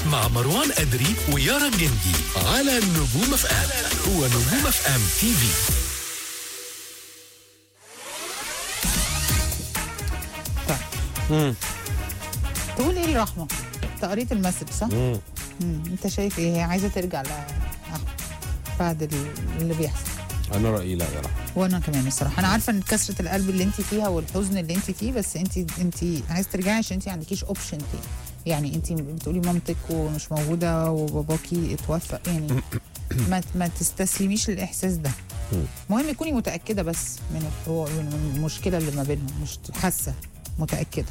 مع مروان أدري ويارا جندي على نجوم اف ام هو نجوم اف ام تي في تقول ايه الرحمه انت قريت المسج صح مم. انت شايف ايه هي عايزه ترجع ل آه، بعد ال- اللي بيحصل انا رايي لا يا رحمة. وانا كمان الصراحه انا عارفه ان كسره القلب اللي انت فيها والحزن اللي انت فيه بس انت انت عايز ترجعي عشان انت ما عندكيش اوبشن تاني يعني انت بتقولي مامتك ومش موجوده وباباكي اتوفى يعني ما ما تستسلميش للاحساس ده مهم تكوني متاكده بس من الحوار من المشكله اللي ما بينهم مش حاسه متاكده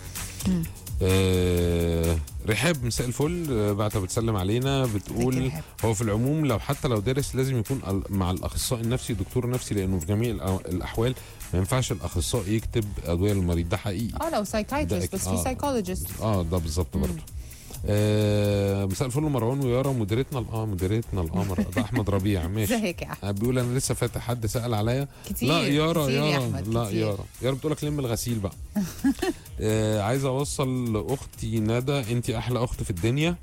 آه رحاب مساء الفل آه، بعتها بتسلم علينا بتقول ازيك يا رحاب؟ هو في العموم لو حتى لو دارس لازم يكون ال- مع الاخصائي النفسي دكتور نفسي لانه في جميع الأ- الاحوال ما ينفعش الاخصائي يكتب ادويه للمريض ده حقيقي اه لو سايكايترست ده بس أك- في آه. سايكولوجيست اه ده بالظبط برضه آه مساء الفل مروان ويارا مديرتنا ال- اه مديرتنا القمر ده احمد ربيع ماشي ازيك يا احمد آه، بيقول انا لسه فاتح حد سال عليا كتير لا يارا كتير يا يارا أحمد، لا كتير. يارا يارا بتقول لك لم الغسيل بقى آه عايز اوصل لاختي ندى انت احلى اخت في الدنيا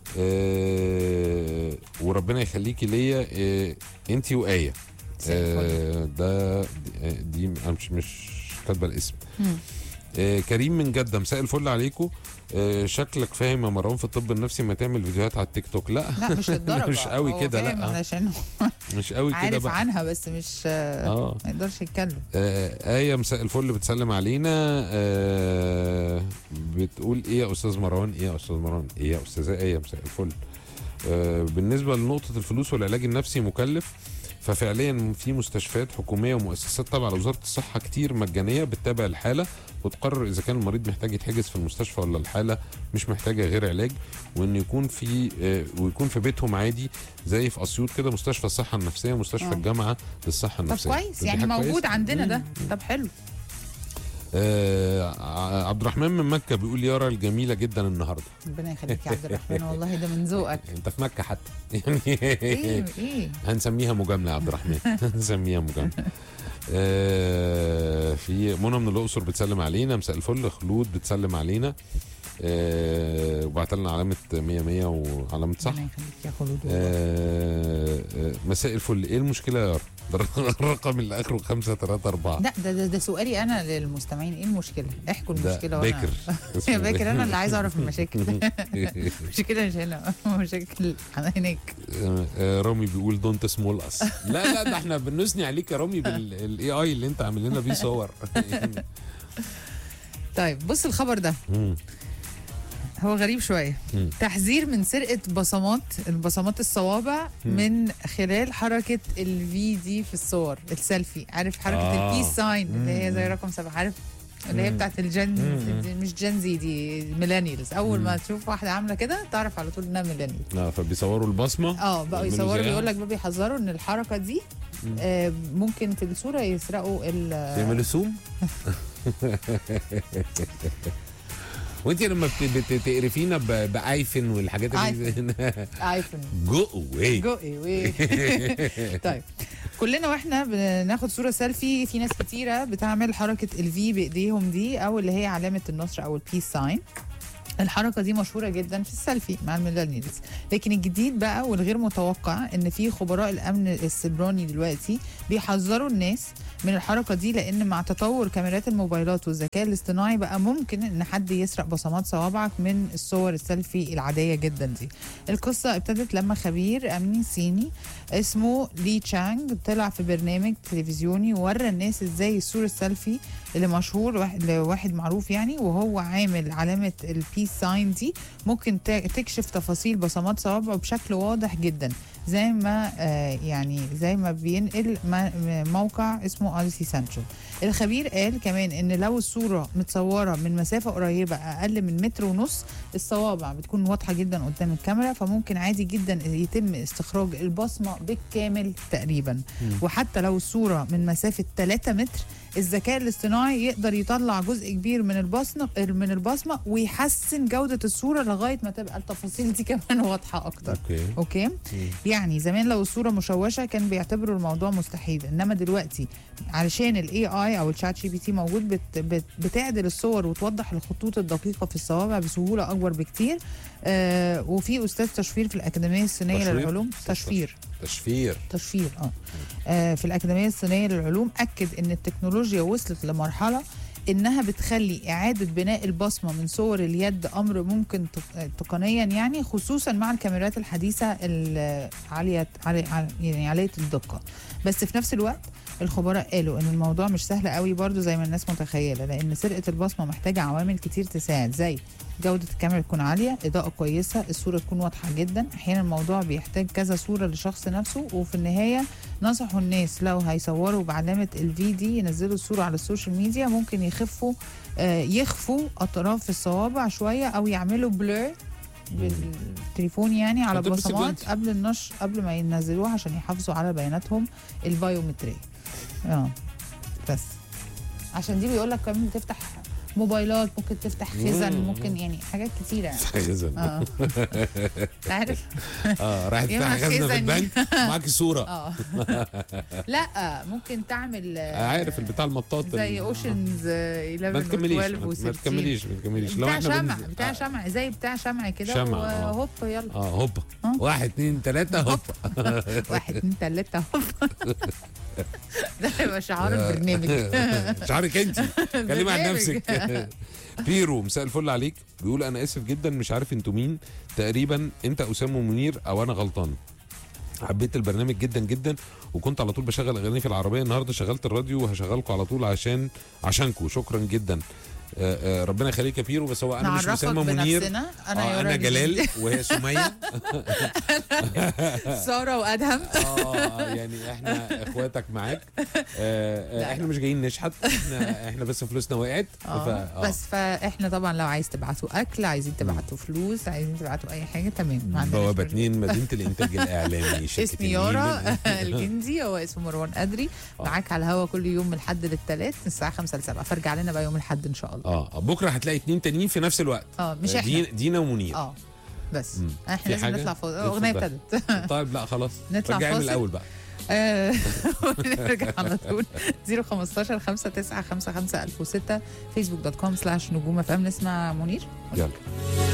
آه وربنا يخليكي ليا آه انت وايه آه ده دي, دي أنا مش مش كاتبه الاسم مم. آه كريم من جده مساء الفل عليكم آه شكلك فاهم يا مروان في الطب النفسي ما تعمل فيديوهات على التيك توك لا لا مش للدرجه مش قوي هو كده، فاهم لا. علشان هو مش قوي كده عارف بقى عنها بس مش آه. اه ما يقدرش يتكلم آه، آية مساء الفل بتسلم علينا آه بتقول ايه يا استاذ مروان ايه يا استاذ مروان ايه يا استاذة آية مساء الفل آه بالنسبة لنقطة الفلوس والعلاج النفسي مكلف ففعليا في مستشفيات حكومية ومؤسسات تابعة لوزارة الصحة كتير مجانية بتتابع الحالة وتقرر إذا كان المريض محتاج يتحجز في المستشفى ولا الحالة مش محتاجة غير علاج وإن يكون في آه ويكون في بيتهم عادي زي في أسيوط كده مستشفى الصحة النفسية مستشفى آه. الجامعة للصحة طب النفسية كويس فدي يعني حاجة موجود كويسة. عندنا ده مم. طب حلو آه ع- عبد الرحمن من مكة بيقول يارا الجميلة جدا النهاردة ربنا يخليك يا عبد الرحمن والله ده من ذوقك انت في مكة حتى يعني ايه ايه هنسميها مجاملة يا عبد الرحمن هنسميها مجاملة آه في منى من الأقصر بتسلم علينا مساء الفل خلود بتسلم علينا آه وبعت لنا علامة 100 100 وعلامة صح ربنا يخليك يا خلود والله. آه آه مساء الفل ايه المشكلة يا يارا؟ ده الرقم اللي اخره 5 3 4 لا ده, ده ده سؤالي انا للمستمعين ايه المشكله احكوا ده المشكله وانا باكر يا اسمه باكر انا اللي عايز اعرف المشاكل المشكله مش هنا مشاكل هناك آه، آه، رامي بيقول دونت سمول اس لا لا ده احنا بنثني عليك يا رامي بالاي اي اللي انت عامل لنا بيه صور طيب بص الخبر ده مم. هو غريب شويه مم. تحذير من سرقه بصمات البصمات الصوابع من خلال حركه الفي دي في الصور السيلفي عارف حركه آه. البيس ساين اللي هي زي مم. رقم سبعه عارف اللي هي مم. بتاعت الجن مم. دي مش جن زي دي ميلانيالز اول مم. ما تشوف واحده عامله كده تعرف على طول انها ميلانيال لا فبيصوروا البصمه اه بقوا يعملوا يصوروا زيها. بيقول لك بقى بيحذروا ان الحركه دي مم. آه ممكن في الصوره يسرقوا ال يعملوا سوم وانت لما بت- بت- تقرفينا ب- بايفن والحاجات اللي ايفون جو اواي جو ايه طيب كلنا واحنا بناخد صوره سيلفي في ناس كتيره بتعمل حركه الفي بايديهم دي او اللي هي علامه النصر او البيس ساين الحركه دي مشهوره جدا في السيلفي مع الميلانيالز لكن الجديد بقى والغير متوقع ان في خبراء الامن السيبراني دلوقتي بيحذروا الناس من الحركه دي لان مع تطور كاميرات الموبايلات والذكاء الاصطناعي بقى ممكن ان حد يسرق بصمات صوابعك من الصور السيلفي العاديه جدا دي القصه ابتدت لما خبير امني صيني اسمه لي تشانج طلع في برنامج تلفزيوني وورى الناس ازاي الصوره السيلفي اللي مشهور واحد لواحد معروف يعني وهو عامل علامه البيس ساين دي ممكن تا- تكشف تفاصيل بصمات صوابعه بشكل واضح جدا زي ما آه يعني زي ما بينقل ما- موقع اسمه اليسي سنترال الخبير قال كمان ان لو الصوره متصوره من مسافه قريبه اقل من متر ونص الصوابع بتكون واضحه جدا قدام الكاميرا فممكن عادي جدا يتم استخراج البصمه بالكامل تقريبا وحتى لو الصوره من مسافه 3 متر الذكاء الاصطناعي اصطناعي يقدر يطلع جزء كبير من البصمه من البصمه ويحسن جوده الصوره لغايه ما تبقى التفاصيل دي كمان واضحه اكتر اوكي اوكي يعني زمان لو الصوره مشوشه كان بيعتبروا الموضوع مستحيل انما دلوقتي علشان الاي اي او الشات جي بي تي موجود بت بت بتعدل الصور وتوضح الخطوط الدقيقه في الصوابع بسهوله اكبر بكتير آه وفي استاذ تشفير في الاكاديميه الصينيه تشوير؟ للعلوم تشفير تشفير تشفير اه, آه في الاكاديميه الصينيه للعلوم اكد ان التكنولوجيا وصلت لمرحله انها بتخلي اعاده بناء البصمه من صور اليد امر ممكن تق- تقنيا يعني خصوصا مع الكاميرات الحديثه العاليه عالي عالي- يعني عاليه الدقه بس في نفس الوقت الخبراء قالوا ان الموضوع مش سهل قوي برضو زي ما الناس متخيله لان سرقه البصمه محتاجه عوامل كتير تساعد زي جودة الكاميرا تكون عالية إضاءة كويسة الصورة تكون واضحة جدا أحيانا الموضوع بيحتاج كذا صورة لشخص نفسه وفي النهاية نصحوا الناس لو هيصوروا بعلامة الفي دي ينزلوا الصورة على السوشيال ميديا ممكن يخفوا آه يخفوا أطراف الصوابع شوية أو يعملوا بلور بالتليفون يعني على هتلبس بصمات الجوانتي. قبل النشر قبل ما ينزلوها عشان يحافظوا على بياناتهم البايومترية اه بس عشان دي بيقول لك كمان بتفتح موبايلات ممكن تفتح خزن مم. ممكن يعني حاجات كتيرة يعني خزن اه أنت عارف اه رايح يا تفتح خزنه في خزن. البنك معاك صوره اه لا ممكن تعمل آه، عارف البتاع المطاط زي ال- اوشنز 11 ما تكمليش و12 ما- ما و16 تكمليش ما تكمليش لو بتاع احنا شمع بننزل- بتاع آه، شمع زي بتاع شمع كده شمع، آه. وهوب يلا اه هوب آه. واحد اتنين تلاته هوب واحد اتنين تلاته هوب ده هيبقى شعار البرنامج شعرك انت كلمي عن برنامج. نفسك بيرو مساء الفل عليك بيقول انا اسف جدا مش عارف انتوا مين تقريبا انت اسامه منير او انا غلطان حبيت البرنامج جدا جدا وكنت على طول بشغل اغاني في العربيه النهارده شغلت الراديو وهشغلكم على طول عشان عشانكم شكرا جدا آه، آه، ربنا يخليك يا بيرو بس هو انا مش نعرفك اسامه منير بنفسنا انا آه يارا انا جلال جلال وهي سميه ساره وادهم اه يعني احنا اخواتك معاك آه آه لا، احنا مش جايين نشحت احنا احنا بس فلوسنا وقعت اه فا- بس فاحنا طبعا لو عايز تبعتوا اكل عايزين تبعتوا فلوس عايزين تبعتوا اي حاجه تمام ما عندناش بوابة مشكلة. 2 مدينة الإنتاج الإعلامي شركة اسمي النيل. يارا الجندي هو اسمه مروان قدري آه. معاك على الهوا كل يوم من الحد للثلاث من الساعه 5 ل 7 فارجع لنا بقى يوم الحد ان شاء الله اه بكرة هتلاقي اتنين تانيين في نفس الوقت اه مش آه، احنا دينا, دينا ومنير اه بس مم. احنا في لازم حاجة؟ نطلع فوق اتفضل. الاغنيه ابتدت طيب لا خلاص نطلع رجعي من فاصل. الأول بقى آه، ونرجع على طول 015 59 55 1006 فيسبوك دوت كوم سلاش نجوم اف ام نسمع منير يلا